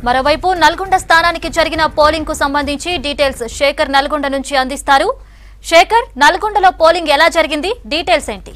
మరోవైపు నల్గొండ స్థానానికి జరిగిన పోలింగ్ కు సంబంధించి డీటెయిల్స్ శేఖర్ నల్గొండ నుంచి అందిస్తారు శేఖర్ నల్గొండలో పోలింగ్ ఎలా జరిగింది డీటెయిల్స్ ఏంటి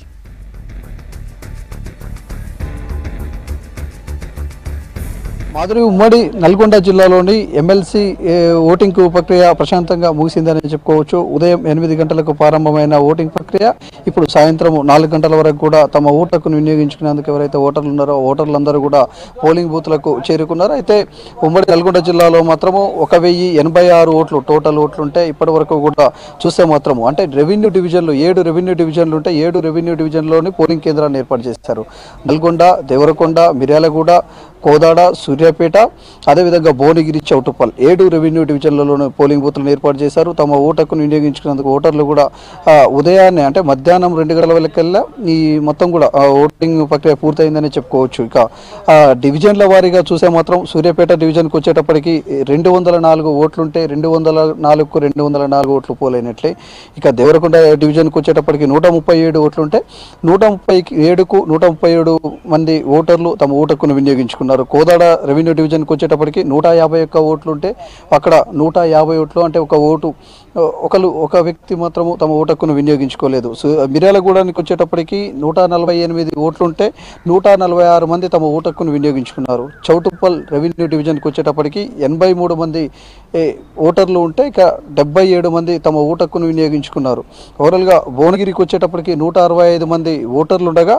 మాధురి ఉమ్మడి నల్గొండ జిల్లాలోని ఎమ్మెల్సీ ఓటింగ్ ప్రక్రియ ప్రశాంతంగా ముగిసిందని చెప్పుకోవచ్చు ఉదయం ఎనిమిది గంటలకు ప్రారంభమైన ఓటింగ్ ప్రక్రియ ఇప్పుడు సాయంత్రం నాలుగు గంటల వరకు కూడా తమ ఓటర్కును వినియోగించుకునేందుకు ఎవరైతే ఓటర్లు ఉన్నారో ఓటర్లందరూ కూడా పోలింగ్ బూత్లకు చేరుకున్నారు అయితే ఉమ్మడి నల్గొండ జిల్లాలో మాత్రము ఒక వెయ్యి ఎనభై ఆరు ఓట్లు టోటల్ ఓట్లు ఉంటే ఇప్పటి వరకు కూడా చూస్తే మాత్రము అంటే రెవెన్యూ డివిజన్లు ఏడు రెవెన్యూ డివిజన్లు ఉంటే ఏడు రెవెన్యూ డివిజన్లోని పోలింగ్ కేంద్రాన్ని ఏర్పాటు చేశారు నల్గొండ దేవరకొండ మిర్యాలగూడ కోదాడ సూర్యాపేట అదేవిధంగా భువనగిరి చౌటుప్పల్ ఏడు రెవెన్యూ డివిజన్లలోనూ పోలింగ్ బూత్లను ఏర్పాటు చేశారు తమ ఓటకును వినియోగించుకున్నందుకు ఓటర్లు కూడా ఆ, ఉదయాన్నే అంటే మధ్యాహ్నం రెండు గంటల వరకల్లా ఈ మొత్తం కూడా ఆ, ఓటింగ్ ప్రక్రియ పూర్తయిందని చెప్పుకోవచ్చు ఇక ఆ, డివిజన్ల వారీగా చూసే మాత్రం సూర్యాపేట డివిజన్కి వచ్చేటప్పటికి రెండు వందల నాలుగు ఓట్లుంటే రెండు వందల నాలుగుకు రెండు వందల నాలుగు ఓట్లు పోలైనట్లే ఇక దేవరకొండ డివిజన్కి వచ్చేటప్పటికి నూట ముప్పై ఏడు ఓట్లుంటే నూట ముప్పై ఏడుకు నూట ముప్పై ఏడు మంది ఓటర్లు తమ ఓటకును వినియోగించుకున్నారు కోదాడ రెవెన్యూ డివిజన్కి వచ్చేటప్పటికి నూట యాభై ఒక్క ఓట్లు ఉంటే అక్కడ నూట యాభై ఓట్లు అంటే ఒక ఓటు ఆ, ఒకరు ఒక వ్యక్తి మాత్రము తమ ఓటకును వినియోగించుకోలేదు సు- మిర్యాలగూడానికి వచ్చేటప్పటికి నూట నలభై ఎనిమిది ఓట్లుంటే నూట నలభై ఆరు మంది తమ ఓటకును వినియోగించుకున్నారు చౌటుప్పల్ రెవెన్యూ డివిజన్కి వచ్చేటప్పటికి ఎనభై మూడు మంది ఏ, ఓటర్లు ఉంటే ఇక డెబ్బై ఏడు మంది తమ ఓటకును వినియోగించుకున్నారు ఓవరాల్గా భువనగిరికి వచ్చేటప్పటికి నూట అరవై ఐదు మంది ఓటర్లు ఉండగా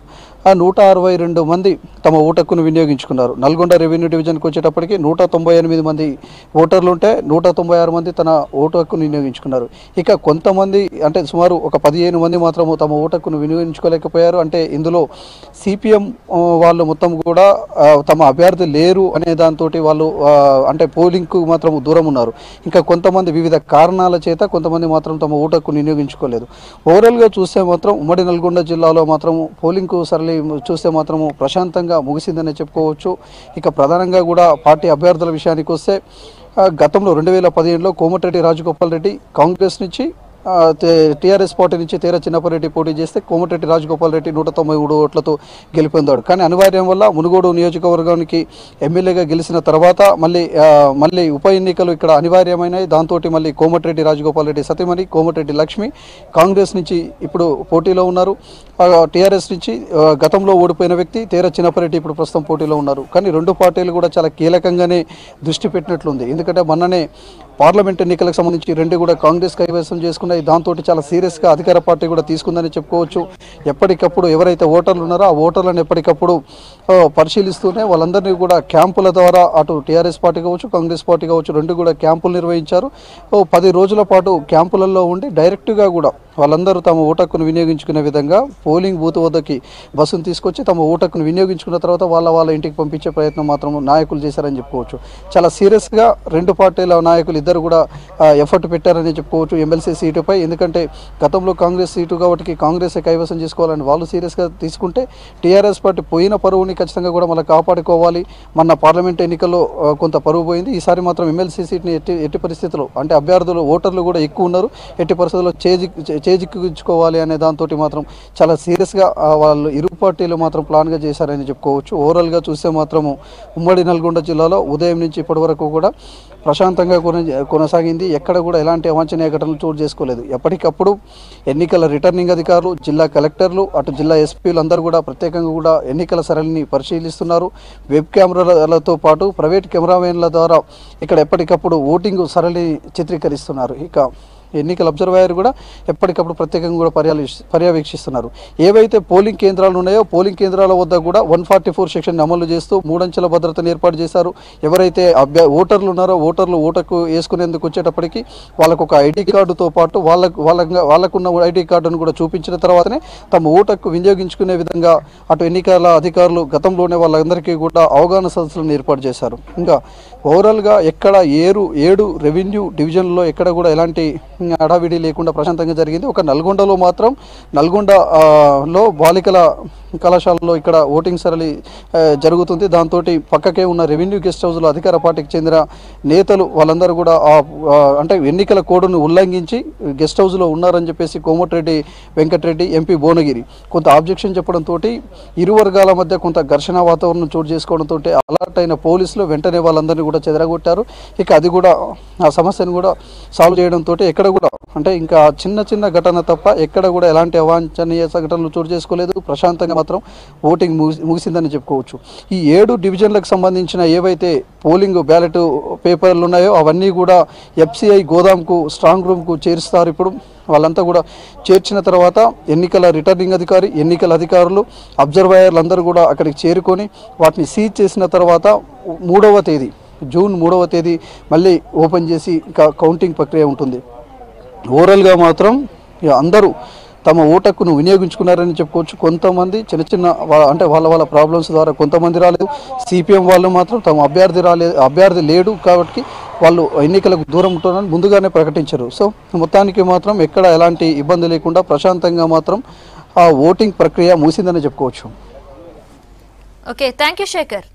ఆ నూట అరవై రెండు మంది తమ ఓటక్కును వినియోగించుకున్నారు నల్గొండ రెవెన్యూ డివిజన్కి వచ్చేటప్పటికి నూట తొంభై ఎనిమిది మంది ఓటర్లు ఉంటే నూట తొంభై ఆరు మంది తన ఓటు హక్కును వినియోగించుకున్నారు ఇక కొంతమంది అంటే సుమారు ఒక పదిహేను మంది మాత్రము తమ ఓటు హక్కును వినియోగించుకోలేకపోయారు అంటే ఇందులో సిపిఎం వాళ్ళు మొత్తం కూడా ఆ, తమ అభ్యర్థి లేరు అనే దాంతో వాళ్ళు ఆ, అంటే పోలింగ్కు మాత్రం దూరం ఉన్నారు ఇంకా కొంతమంది వివిధ కారణాల చేత కొంతమంది మాత్రం తమ ఓటు హక్కును వినియోగించుకోలేదు ఓవరాల్గా చూస్తే మాత్రం ఉమ్మడి నల్గొండ జిల్లాలో మాత్రం పోలింగ్కు సరళి చూస్తే మాత్రము ప్రశాంతంగా ముగిసిందని చెప్పుకోవచ్చు ఇక ప్రధానంగా కూడా పార్టీ అభ్యర్థుల విషయానికి వస్తే ఆ, గతంలో రెండు వేల పదిహేనులో కోమటిరెడ్డి రాజగోపాల్ రెడ్డి కాంగ్రెస్ నుంచి ఆ, తే- టీఆర్ఎస్ పార్టీ నుంచి తేర చిన్నపరెడ్డి పోటీ చేస్తే కోమటిరెడ్డి రాజగోపాల్ రెడ్డి నూట తొంభై మూడు ఓట్లతో గెలుపొందాడు కానీ అనివార్యం వల్ల మునుగోడు నియోజకవర్గానికి ఎమ్మెల్యేగా గెలిచిన తర్వాత మళ్ళీ ఆ, మళ్ళీ ఉప ఎన్నికలు ఇక్కడ అనివార్యమైనాయి దాంతో మళ్ళీ కోమటిరెడ్డి రాజగోపాల్ రెడ్డి సతీమణి కోమటిరెడ్డి లక్ష్మి కాంగ్రెస్ నుంచి ఇప్పుడు పోటీలో ఉన్నారు టీఆర్ఎస్ నుంచి ఆ, గతంలో ఓడిపోయిన వ్యక్తి తేర చిన్నపరెడ్డి ఇప్పుడు ప్రస్తుతం పోటీలో ఉన్నారు కానీ రెండు పార్టీలు కూడా చాలా కీలకంగానే దృష్టి పెట్టినట్లుంది ఎందుకంటే మొన్ననే పార్లమెంట్ ఎన్నికలకు సంబంధించి రెండు కూడా కాంగ్రెస్ కైవసం చేసుకున్నాయి దాంతో చాలా సీరియస్గా అధికార పార్టీ కూడా తీసుకుందని చెప్పుకోవచ్చు ఎప్పటికప్పుడు ఎవరైతే ఓటర్లు ఉన్నారో ఆ ఓటర్లను ఎప్పటికప్పుడు ఆ, పరిశీలిస్తూనే వాళ్ళందరినీ కూడా క్యాంపుల ద్వారా అటు టీఆర్ఎస్ పార్టీ కావచ్చు కాంగ్రెస్ పార్టీ కావచ్చు రెండు కూడా క్యాంపులు నిర్వహించారు ఓ పది రోజుల పాటు క్యాంపులలో ఉండి డైరెక్ట్గా కూడా వాళ్ళందరూ తమ ఓటక్కును వినియోగించుకునే విధంగా పోలింగ్ బూత్ వద్దకి బస్సును తీసుకొచ్చి తమ ఓటక్కును వినియోగించుకున్న తర్వాత వాళ్ళ వాళ్ళ ఇంటికి పంపించే ప్రయత్నం మాత్రం నాయకులు చేశారని చెప్పుకోవచ్చు చాలా సీరియస్గా రెండు పార్టీల నాయకులు ఇద్దరు కూడా ఎఫర్ట్ పెట్టారని చెప్పుకోవచ్చు ఎమ్మెల్సీ సీటుపై ఎందుకంటే గతంలో కాంగ్రెస్ సీటు కాబట్టి కాంగ్రెస్ కైవసం చేసుకోవాలని వాళ్ళు సీరియస్గా తీసుకుంటే టీఆర్ఎస్ పార్టీ పోయిన పరువుని ఖచ్చితంగా కూడా మళ్ళీ కాపాడుకోవాలి మన పార్లమెంట్ ఎన్నికల్లో ఆ, కొంత పరువు పోయింది ఈసారి మాత్రం ఎమ్మెల్సీ సీట్ని ఎట్టి ఎట్టి పరిస్థితుల్లో అంటే అభ్యర్థులు ఓటర్లు కూడా ఎక్కువ ఉన్నారు ఎట్టి పరిస్థితుల్లో చేజి చేజిక్కించుకోవాలి అనే దాంతో మాత్రం చాలా సీరియస్గా ఆ, వాళ్ళు ఇరు పార్టీలు మాత్రం ప్లాన్గా చేశారని చెప్పుకోవచ్చు ఓవరాల్గా చూస్తే మాత్రము ఉమ్మడి నల్గొండ జిల్లాలో ఉదయం నుంచి ఇప్పటి వరకు కూడా ప్రశాంతంగా కొన- కొనసాగింది ఎక్కడ కూడా ఎలాంటి అవాంఛనీయ ఘటనలు చోటు చేసుకోలేదు ఎప్పటికప్పుడు ఎన్నికల రిటర్నింగ్ అధికారులు జిల్లా కలెక్టర్లు అటు జిల్లా ఎస్పీలు అందరూ కూడా ప్రత్యేకంగా కూడా ఎన్నికల సరళిని పరిశీలిస్తున్నారు వెబ్ కెమెరాలతో పాటు ప్రైవేట్ కెమెరామెన్ల ద్వారా ఇక్కడ ఎప్పటికప్పుడు ఓటింగ్ సరళి చిత్రీకరిస్తున్నారు ఇక ఎన్నికల అబ్జర్వర్ కూడా ఎప్పటికప్పుడు ప్రత్యేకంగా కూడా పర్యావేక్ష పర్యవేక్షిస్తున్నారు ఏవైతే పోలింగ్ కేంద్రాలు ఉన్నాయో పోలింగ్ కేంద్రాల వద్ద కూడా వన్ ఫార్టీ ఫోర్ సెక్షన్ అమలు చేస్తూ మూడంచెల భద్రతను ఏర్పాటు చేశారు ఎవరైతే అభ్య ఓటర్లు ఉన్నారో ఓటర్లు ఓటకు వేసుకునేందుకు వచ్చేటప్పటికి వాళ్ళకు ఒక ఐడి కార్డుతో పాటు వాళ్ళకు వాళ్ళ వాళ్ళకున్న ఐడి కార్డును కూడా చూపించిన తర్వాతనే తమ ఓటకు వినియోగించుకునే విధంగా అటు ఎన్నికల అధికారులు గతంలోనే వాళ్ళందరికీ కూడా అవగాహన సదస్సులను ఏర్పాటు చేశారు ఇంకా ఓవరాల్గా ఎక్కడ ఏరు ఏడు రెవెన్యూ డివిజన్లో ఎక్కడ కూడా ఎలాంటి హడావిడి లేకుండా ప్రశాంతంగా జరిగింది ఒక నల్గొండలో మాత్రం నల్గొండ ఆ, లో బాలికల కళాశాలలో ఇక్కడ ఓటింగ్ సరళి ఆ, జరుగుతుంది దాంతో పక్కకే ఉన్న రెవెన్యూ గెస్ట్ హౌస్లో అధికార పార్టీకి చెందిన నేతలు వాళ్ళందరూ కూడా ఆ ఆ, అంటే ఎన్నికల కోడ్ను ఉల్లంఘించి గెస్ట్ హౌస్లో ఉన్నారని చెప్పేసి కోమటిరెడ్డి వెంకటరెడ్డి ఎంపీ భువనగిరి కొంత ఆబ్జెక్షన్ చెప్పడంతో ఇరు వర్గాల మధ్య కొంత ఘర్షణ వాతావరణం చోటు చేసుకోవడంతో అలర్ట్ అయిన పోలీసులు వెంటనే వాళ్ళందరినీ కూడా చెదరగొట్టారు ఇక అది కూడా ఆ సమస్యను కూడా సాల్వ్ చేయడంతో ఎక్కడ కూడా అంటే ఇంకా చిన్న చిన్న ఘటన తప్ప ఎక్కడ కూడా ఎలాంటి అవాంఛనీయ సంఘటనలు చోటు చేసుకోలేదు ప్రశాంతంగా మాత్రం ఓటింగ్ ముగిసి ముగిసిందని చెప్పుకోవచ్చు ఈ ఏడు డివిజన్లకు సంబంధించిన ఏవైతే పోలింగ్ బ్యాలెట్ పేపర్లు ఉన్నాయో అవన్నీ కూడా ఎఫ్సిఐ గోదాంకు స్ట్రాంగ్ రూమ్కు చేరుస్తారు ఇప్పుడు వాళ్ళంతా కూడా చేర్చిన తర్వాత ఎన్నికల రిటర్నింగ్ అధికారి ఎన్నికల అధికారులు అబ్జర్వయర్లు అందరూ కూడా అక్కడికి చేరుకొని వాటిని సీజ్ చేసిన తర్వాత మూడవ తేదీ జూన్ మూడవ తేదీ మళ్ళీ ఓపెన్ చేసి ఇంకా కౌంటింగ్ ప్రక్రియ ఉంటుంది ఓవరాల్గా మాత్రం ఇక అందరూ తమ ఓటక్కును వినియోగించుకున్నారని చెప్పుకోవచ్చు కొంతమంది చిన్న చిన్న వా- అంటే వాళ్ళ వాళ్ళ ప్రాబ్లమ్స్ ద్వారా కొంతమంది రాలేదు సిపిఎం వాళ్ళు మాత్రం తమ అభ్యర్థి రాలేదు అభ్యర్థి లేడు కాబట్టి వాళ్ళు ఎన్నికలకు దూరం ఉంటున్నారని ముందుగానే ప్రకటించారు సో మొత్తానికి మాత్రం ఎక్కడ ఎలాంటి ఇబ్బంది లేకుండా ప్రశాంతంగా మాత్రం ఆ ఓటింగ్ ప్రక్రియ ముగిసిందని చెప్పుకోవచ్చు ఓకే థ్యాంక్ యూ శేఖర్